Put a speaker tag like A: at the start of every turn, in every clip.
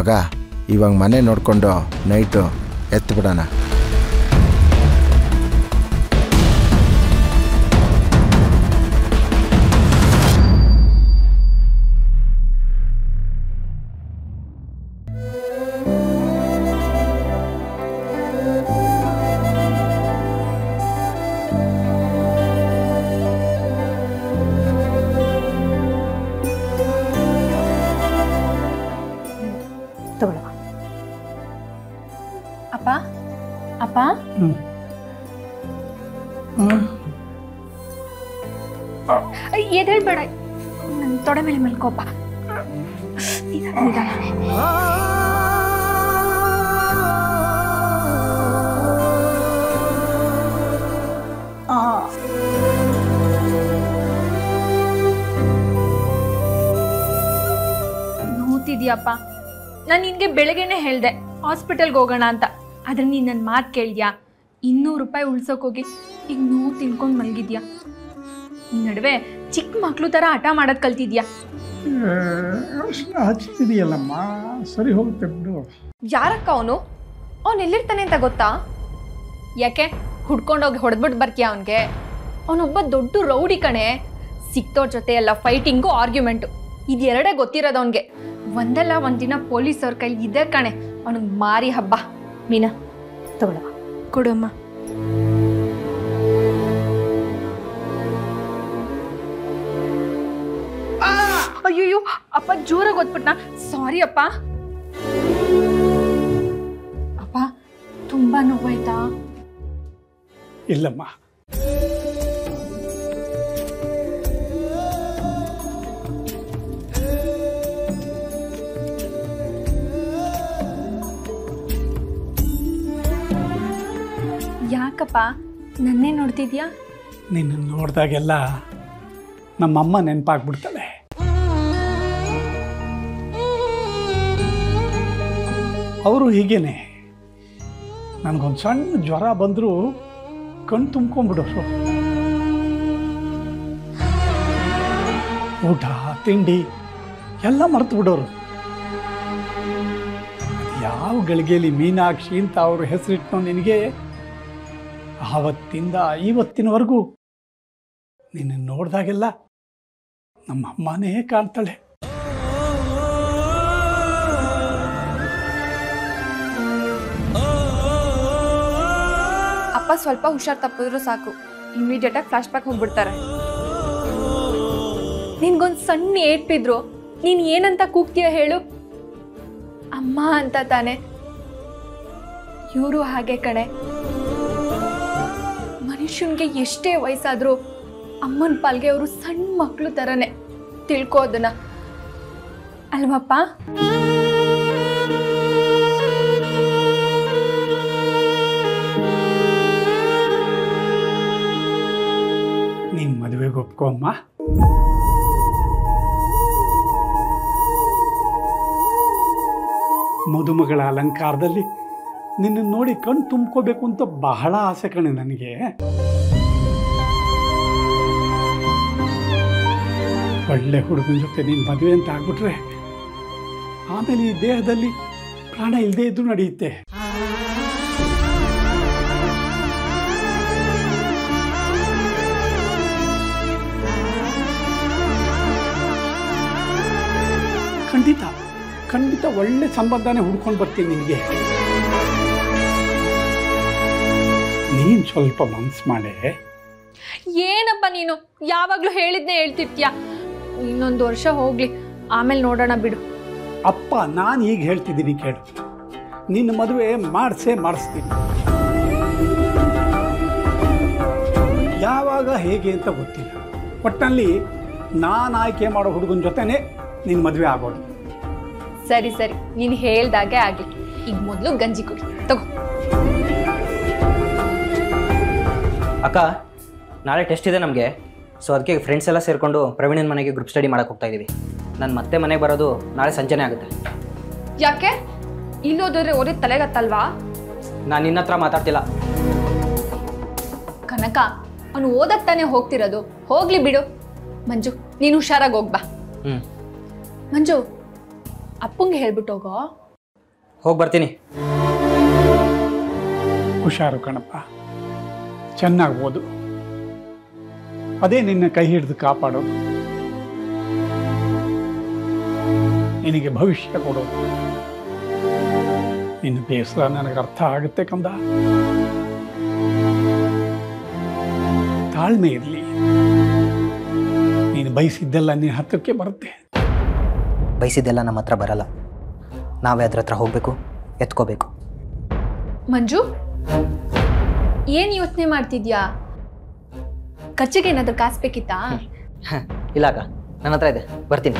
A: ಮಗ ಇವಾಗ ಮನೆ ನೋಡಿಕೊಂಡು ನೈಟು ಎತ್ಬಿಡೋಣ
B: ತಗೊಳ್ಳುವ
C: ಅಪ್ಪ ಅಪ್ಪ ಎದೇಳ್ಬೇಡ ನನ್ನ ತೊಡೆ ಮೇಲೆ ಮಲ್ಕೋಪ ನಿಧಾನ, ನಿಧಾನ. ನೋತಿದ್ಯಪ್ಪ ನಾನು ನಿನಗೆ ಬೆಳಗ್ಗೆನೆ ಹೇಳ್ದೆ ಹಾಸ್ಪಿಟಲ್ಗೆ ಹೋಗೋಣ ಅಂತ ಆದ್ರೆ ನೀನು ನನ್ನ ಮಾತು ಕೇಳಿದ್ಯಾ ಇನ್ನೂರು ರೂಪಾಯಿ ಉಳ್ಸೋಕೋಗಿ ಈಗ ನೋವು ತಿನ್ಕೊಂಡು ಮಲಗಿದ್ಯಾ ಈ ನಡುವೆ ಚಿಕ್ಕ ಮಕ್ಳು ಥರ ಹಠ ಮಾಡೋದು ಕಲ್ತಿದ್ಯಾ
D: ಅರ್ಶಿನ ಹಚ್ತಿದೆಯಲ್ಲಮ್ಮ ಸರಿ ಹೋಗುತ್ತೆ ಬಿಡು
C: ಯಾರಕ್ಕ ಅವನು ಅವನು ಎಲ್ಲಿರ್ತಾನೆ ಅಂತ ಗೊತ್ತಾ ಯಾಕೆ ಹುಡ್ಕೊಂಡೋಗಿ ಹೊಡೆದ್ಬಿಟ್ಟು ಬರ್ತೀಯ ಅವನಿಗೆ ಅವನೊಬ್ಬ ದೊಡ್ಡ ರೌಡಿ ಕಣೆ ಸಿಕ್ತೋರ್ ಜೊತೆ ಎಲ್ಲ ಫೈಟಿಂಗು ಆರ್ಗ್ಯುಮೆಂಟು ಇದೆರಡೇ ಗೊತ್ತಿರೋದು ಅವನಿಗೆ ಒಂದಲ್ಲ ಒಂದಿನ ಪೊಲೀಸವ್ರ ಕೈಲಿ ಇದೆ ಕಣೆ ಅವನಿಗೆ ಮಾರಿ ಹಬ್ಬ ಮೀನಾ
B: ತಗೊಳ್ಳುವ
C: ಕೊಡಮ್ಮ ಅಯ್ಯೋ ಅಪ್ಪ ಜೋರಾಗಿ ಓದ್ಬಿಟ್ನ ಸಾರಿ ಅಪ್ಪ ಅಪ್ಪ ತುಂಬಾ ನೋವಾಯ್ತಾ
D: ಇಲ್ಲಮ್ಮ
C: ಯಾಕಪ್ಪ ನನ್ನೇ ನೋಡ್ತಿದ್ಯಾ
D: ನಿನ್ನ ನೋಡಿದಾಗೆಲ್ಲ ನಮ್ಮಮ್ಮ ನೆನಪಾಗ್ಬಿಡ್ತಾಳೆ ಅವರು ಹೀಗೇನೆ ನನಗೊಂದು ಸಣ್ಣ ಜ್ವರ ಬಂದರೂ ಕಣ್ ತುಂಬ್ಕೊಂಡ್ಬಿಡೋರು ಊಟ ತಿಂಡಿ ಎಲ್ಲ ಮರ್ತು ಬಿಡೋರು ಯಾವ ಗಳಿಗೆಯಲ್ಲಿ ಮೀನಾಕ್ಷಿ ಅಂತ ಅವರು ಹೆಸರಿಟ್ಟು ನಿನಗೆ ಆವತ್ತಿಂದ ಇವತ್ತಿನವರೆಗೂ ನಿನ್ನ ನೋಡಿದಾಗೆಲ್ಲ ನಮ್ಮ ಅಮ್ಮನೇ ಕಾಣ್ತಾಳೆ
C: ಅಪ್ಪ ಸ್ವಲ್ಪ ಹುಷಾರ್ ತಪ್ಪಿದ್ರು ಸಾಕು ಇಮಿಡಿಯೇಟ್ ಆಗಿ ಫ್ಲಾಶ್ ಬ್ಯಾಕ್ ಹೋಗ್ಬಿಡ್ತಾರೆ ನಿನ್ಗೊಂದ್ ಸಣ್ಣ ಏಟ್ ಬಿದ್ರು ನೀನ್ ಏನಂತ ಕೂಗ್ತೀಯ ಹೇಳು ಅಮ್ಮ ಅಂತ ತಾನೆ ಇವರು ಹಾಗೆ ಕಣೆ ಮನುಷ್ಯನ್ಗೆ ಎಷ್ಟೇ ವಯಸ್ಸಾದ್ರೂ ಅಮ್ಮನ ಪಾಲ್ಗೆ ಅವರು ಸಣ್ಣ ಮಕ್ಕಳು ಥರನೇ ತಿಳ್ಕೋ ಅದನ್ನ ಅಲ್ವಪ್ಪ
D: ನಿನ್ನ ಮದುವೆಗೆ ಒಪ್ಕೋ ಅಮ್ಮ ಮದುಮಗಳ ಅಲಂಕಾರದಲ್ಲಿ ನಿನ್ನ ನೋಡಿ ಕಣ್ ತುಂಬ್ಕೋಬೇಕು ಅಂತ ಬಹಳ ಆಸೆ ಕಣೆ ನನಗೆ ಒಳ್ಳೆ ಹುಡುಗನ ಜೊತೆ ನೀನು ಮದುವೆ ಅಂತ ಆಗ್ಬಿಟ್ರೆ ಆಮೇಲೆ ಈ ದೇಹದಲ್ಲಿ ಪ್ರಾಣ ಇಲ್ಲದೆ ಇದ್ರೂ ನಡೆಯುತ್ತೆ ಖಂಡಿತ ಖಂಡಿತ ಒಳ್ಳೆ ಸಂಬಂಧನೇ ಹುಡ್ಕೊಂಡು ಬರ್ತೀನಿ ನಿನಗೆ ನೀನು ಸ್ವಲ್ಪ ಮನ್ಸು ಮಾಡೆ
C: ಏನಪ್ಪ ನೀನು ಯಾವಾಗ್ಲೂ ಹೇಳಿದ್ನೇ ಹೇಳ್ತಿರ್ತೀಯ ಇನ್ನೊಂದು ವರ್ಷ ಹೋಗ್ಲಿ ಆಮೇಲೆ ನೋಡೋಣ ಬಿಡು
D: ಅಪ್ಪ ನಾನು ಈಗ ಹೇಳ್ತಿದ್ದೀನಿ ಕೇಳು ನಿನ್ನ ಮದುವೆ ಮಾಡಿಸೇ ಮಾಡಿಸ್ತೀನಿ ಯಾವಾಗ ಹೇಗೆ ಅಂತ ಗೊತ್ತಿಲ್ಲ ಒಟ್ಟಿನಲ್ಲಿ ನಾನು ಆಯ್ಕೆ ಮಾಡೋ ಹುಡುಗನ ಜೊತೆನೇ ನಿನ್ನ ಮದುವೆ ಆಗೋದು
C: ಸರಿ ಸರಿ ನೀನು ಹೇಳ್ದಾಗೆ ಆಗ್ಲಿ ಈಗ ಮೊದಲು ಗಂಜಿ ಕುಡಿ ತಗೋ
E: ಅಕ್ಕ ನಾಳೆ ಟೆಸ್ಟ್ ಇದೆ ನಮಗೆ ಸೊ ಅದಕ್ಕೆ ಫ್ರೆಂಡ್ಸ್ ಎಲ್ಲ ಸೇರಿಕೊಂಡು ಪ್ರವೀಣನ ಮನೆಗೆ ಗ್ರೂಪ್ ಸ್ಟಡಿ ಮಾಡಕ್ಕೆ ಹೋಗ್ತಾ ಇದ್ದೀವಿ ನಾನು ಮತ್ತೆ ಮನೆಗೆ ಬರೋದು ನಾಳೆ ಸಂಜೆನೇ ಆಗುತ್ತೆ
C: ಯಾಕೆ ಇಲ್ಲೋದ್ರೆ ಓದಿದ ತಲೆಗತ್ತಲ್ವಾ
E: ನಾನು ನಿನ್ನ ಹತ್ರ ಮಾತಾಡ್ತಿಲ್ಲ
C: ಕನಕ ಅವನು ಓದಕ್ ತಾನೇ ಹೋಗ್ತಿರೋದು ಹೋಗ್ಲಿ ಬಿಡು ಮಂಜು ನೀನು ಹುಷಾರಾಗಿ ಹೋಗ್ಬಾ
E: ಹ್ಞೂ
C: ಮಂಜು ಅಪ್ಪಂಗೆ ಹೇಳ್ಬಿಟ್ಟು ಹೋಗೋ
E: ಹೋಗಿ ಬರ್ತೀನಿ
D: ಹುಷಾರು ಕಣಪ್ಪ ಚೆನ್ನಾಗಿ ಓದು ಅದೇ ನಿನ್ನ ಕೈ ಹಿಡಿದು ಕಾಪಾಡೋದು ನಿನಗೆ ಭವಿಷ್ಯ ಕೊಡೋದು ನಿನ್ನ ಬೇಸರ ನನಗೆ ಅರ್ಥ ಆಗುತ್ತೆ ಕಂದ ತಾಳ್ಮೆ ಇರಲಿ ನೀನು ಬಯಸಿದ್ದೆಲ್ಲ ನಿನ್ನ ಹತ್ತಿರಕ್ಕೆ ಬರುತ್ತೆ
E: ಬಯಸಿದ್ದೆಲ್ಲ ನಮ್ಮ ಹತ್ರ ಬರಲ್ಲ ನಾವೇ ಅದ್ರ ಹತ್ರ ಹೋಗಬೇಕು ಎತ್ಕೋಬೇಕು
C: ಮಂಜು ಏನು ಯೋಚನೆ ಮಾಡ್ತಿದ್ಯಾ ಖರ್ಚಿಗೆ ಏನಾದರೂ ಕಾಸು ಬೇಕಿತ್ತಾ
E: ಇಲ್ಲ ಅಕ್ಕ ನನ್ನ ಹತ್ರ ಇದೆ ಬರ್ತೀನಿ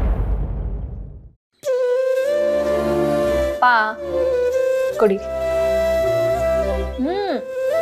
C: ಪಾ ಕೊಡಿ ಹ್ಮ್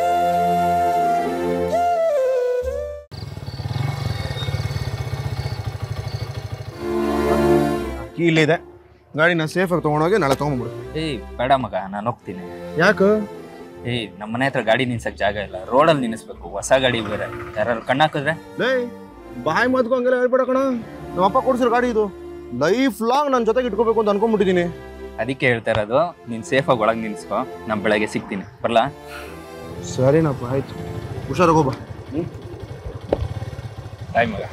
F: ಕೀ ಇಲ್ಲಿದೆ ಗಾಡಿನ ಸೇಫಾಗಿ ತೊಗೊಂಡೋಗಿ ನಾಳೆ ತೊಗೊಂಡ್ಬಿಡು
G: ಏಯ್ ಬೇಡ ಮಗ ನಾನು ಹೋಗ್ತೀನಿ
F: ಯಾಕೆ
G: ಏಯ್ ನಮ್ಮ ಮನೆ ಹತ್ರ ಗಾಡಿ ನಿಲ್ಸಕ್ ಜಾಗ ಇಲ್ಲ ರೋಡಲ್ಲಿ ನಿಲ್ಲಿಸ್ಬೇಕು ಹೊಸ ಗಾಡಿ ಬೇರೆ ಯಾರು ಕಣ್ಣಾಕಿದ್ರೆ
F: ಲೇ ಬಾಯಿ ಮಾತ್ಕೊ ಹಂಗೆಲ್ಲ ಹೇಳ್ಬೇಡ ಕಣ ನಮ್ಮ ಅಪ್ಪ ಕೊಡ್ಸಿರೋ ಗಾಡಿ ಇದು ಲೈಫ್ ಲಾಂಗ್ ನನ್ನ ಜೊತೆಗೆ ಇಟ್ಕೋಬೇಕು ಅಂತ ಅನ್ಕೊಂಡ್ಬಿಟ್ಟಿದ್ದೀನಿ
G: ಅದಕ್ಕೆ ಹೇಳ್ತಾ ಇರೋದು ನೀನು ಸೇಫಾಗಿ ಒಳಗೆ ನಿಲ್ಸ್ಕೊ ನಾನು ಬೆಳಗ್ಗೆ ಸಿಗ್ತೀನಿ ಬರ್ಲಾ
F: ಸರಿನಪ್ಪ ಆಯ್ತು ಹುಷಾರಾಗಿ ಹೋಗ್ಬಾ
G: ಬಾಯ್ ಮಗ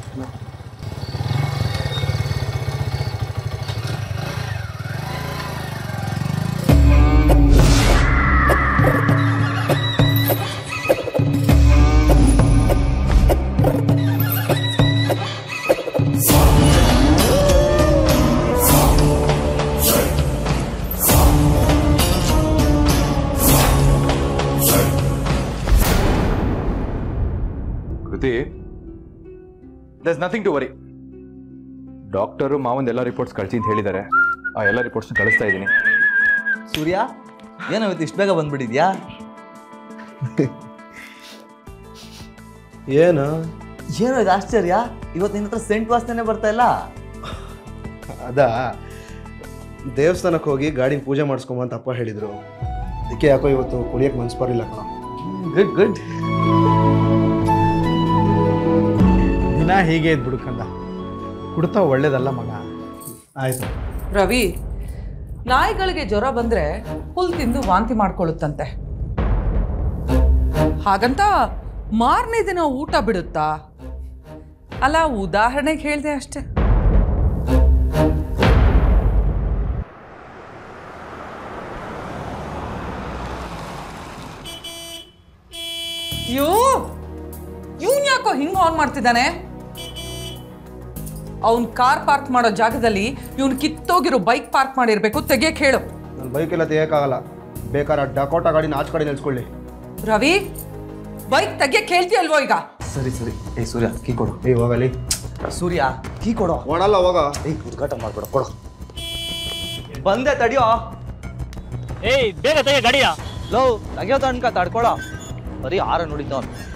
H: Kriti this nothing to worry doctor ಮಾವಂದ್ ಎಲ್ಲ ರಿಪೋರ್ಟ್ಸ್ ಕಳ್ಸಿ ಅಂತ ಹೇಳಿದ್ದಾರೆ ಆ ಎಲ್ಲ ರಿಪೋರ್ಟ್ಸ್ ಕಳಿಸ್ತಾ ಇದ್ದೀನಿ
I: ಸೂರ್ಯ ಏನಾಗುತ್ತೆ ಇಷ್ಟು ಬೇಗ ಬಂದ್ಬಿಟ್ಟಿದ್ಯಾ
F: ಏನು
I: ಏನೋ ಇದು ಆಶ್ಚರ್ಯ ಇವತ್ತು ನಿನ್ನ ಹತ್ರ ಸೆಂಟ್ ವಾಸನೆ ಬರ್ತಾ ಇಲ್ಲ
F: ಅದಾ ದೇವಸ್ಥಾನಕ್ಕೆ ಹೋಗಿ ಗಾಡಿನ ಪೂಜೆ ಮಾಡಿಸ್ಕೊಂಬ ಅಂತ ಅಪ್ಪ ಹೇಳಿದ್ರು ಅದಕ್ಕೆ ಯಾಕೋ ಇವತ್ತು ಕುಡಿಯಕ್ಕೆ ಮನ್ಸು ಬರಲಿಲ್ಲ ಕಣ
I: ಗುಡ್ ಗುಡ್
J: ದಿನ ಹೀಗೆ ಇದ್ ಬಿಡ್ಕಂದ ಕುಡ್ತಾ ಒಳ್ಳೇದಲ್ಲ ಮಗ
F: ಆಯ್ತು
K: ರವಿ ನಾಯಿಗಳಿಗೆ ಜ್ವರ ಬಂದ್ರೆ ಹುಲ್ ತಿಂದು ವಾಂತಿ ಮಾಡ್ಕೊಳ್ಳುತ್ತಂತೆ ಹಾಗಂತ ಮಾರನೇ ದಿನ ಊಟ ಬಿಡುತ್ತಾ ಅಲ್ಲ ಉದಾಹರಣೆಗೆ ಹೇಳಿದೆ ಅಷ್ಟೆ ಯೋ ಇವನ್ ಯಾಕೋ ಹಿಂಗ ಆನ್ ಮಾಡ್ತಿದ್ದಾನೆ ಅವನ್ ಕಾರ್ ಪಾರ್ಕ್ ಮಾಡೋ ಜಾಗದಲ್ಲಿ ಇವನ್ ಕಿತ್ತೋಗಿರೋ ಬೈಕ್ ಪಾರ್ಕ್ ಮಾಡಿರ್ಬೇಕು ತೆಗಿಯಕ್ ಹೇಳು
F: ನನ್ನ ಬೈಕೆಲ್ಲ ತೆಗಿಯೋಕ್ಕಾಗಲ್ಲ ಬೇಕಾದ್ರೆ ಡಕೋಟಾ ಗಾಡಿನ ಆಚೆ ಕಡೆ ನಿಲ್ಸ್ಕೊಳ್ಳಿ
K: ರವಿ ಬೈಕ್ ತೆಗಿಯಕ್ ಹೇಳ್ತೀಯಲ್ವೋ ಈಗ
I: ಸರಿ ಸರಿ ಏಯ್ ಸೂರ್ಯ ಕೀ ಕೊಡು
F: ಏಯ್ ಹೋಗಲಿ
I: ಸೂರ್ಯ ಕೀ ಕೊಡು
F: ಓಡಲ್ಲ ಹೋಗ
I: ಏಯ್ ಉದ್ಘಾಟ ಮಾಡ್ಕೊಡು ಕೊಡು ಬಂದೆ ತಡಿಯೋ
E: ಏಯ್ ಬೇಗ ತೆಗೆ ಗಾಡಿಯ
I: ಲೋ ತೆಗಿಯೋತ ಅನ್ಕ ತಡ್ಕೊಳ ಬರೀ ಆರ ನೋಡಿದ್ದ ಅವ್ನು